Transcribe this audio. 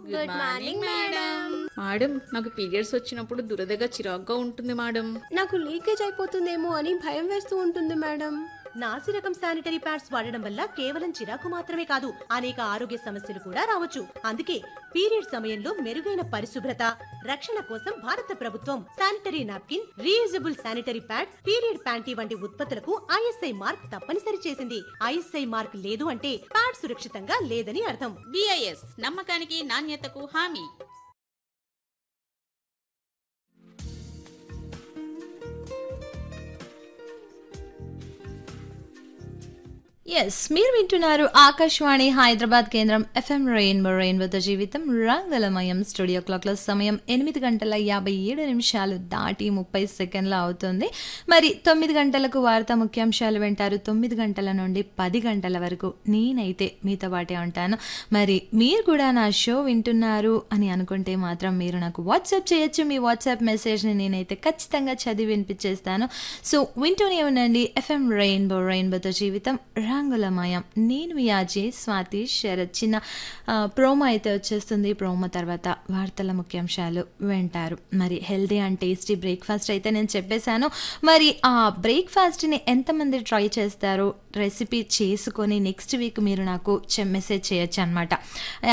good morning madam madam నాకు పీరియడ్స్ వచ్చినప్పుడు దురదగా చిరాగ్గా ఉంటుంది మేడం నాకు లీకేజ్ అయిపోతుందేమో అని భయం వేస్తూ ఉంటుంది మేడం నాసి రకం శానిటరీ ప్యాడ్స్ వాడడం వల్ల కేవలం చిరాకు మాత్రమే కాదు అనేక ఆరోగ్య సమస్యలు కూడా రావచ్చు అందుకే పీరియడ్ సమయంలో మెరుగైన పరిశుభ్రత రక్షణ కోసం భారత ప్రభుత్వం sanitary napkin reusable sanitary pad period panty వంటి ఉత్పత్తులకు ఐఎస్ఐ మార్క్ తప్పనిసరి చేసింది ఐఎస్ఐ మార్క్ లేదు అంటే ప్యాడ్ సురక్షితంగా లేదని అర్థం బిఐఎస్ నమ్మకానికి నాణ్యతకు హామీ ఎస్ మీరు వింటున్నారు ఆకాశవాణి హైదరాబాద్ కేంద్రం ఎఫ్ఎం రెయిన్బో రెయిన్బోతో జీవితం రంగలమయం స్టూడియో క్లాక్ల సమయం ఎనిమిది గంటల యాభై ఏడు నిమిషాలు దాటి ముప్పై సెకండ్లు అవుతుంది మరి తొమ్మిది గంటలకు వార్తా ముఖ్యాంశాలు వింటారు తొమ్మిది గంటల నుండి పది గంటల వరకు నేనైతే మీతో పాటే ఉంటాను మరి మీరు కూడా నా షో వింటున్నారు అని అనుకుంటే మాత్రం మీరు నాకు వాట్సాప్ చేయొచ్చు మీ వాట్సాప్ మెసేజ్ని నేనైతే ఖచ్చితంగా చదివి వినిపించేస్తాను సో వింటూనే ఉండండి ఎఫ్ఎం రెయిన్బో రెయిన్బోతో జీవితం రంగులమయం నేను మీ అజయ్ స్వాతి శరత్ చిన్న ఆ, ప్రోమో అయితే వచ్చేస్తుంది ప్రోమో తర్వాత వార్తల ముఖ్యాంశాలు వింటారు మరి హెల్దీ అండ్ టేస్టీ బ్రేక్ఫాస్ట్ అయితే నేను చెప్పేశాను మరి ఆ బ్రేక్ఫాస్ట్ని ఎంతమంది ట్రై చేస్తారు రెసిపీ చేసుకొని నెక్స్ట్ వీక్ మీరు నాకు మెసేజ్ చేయొచ్చు అనమాట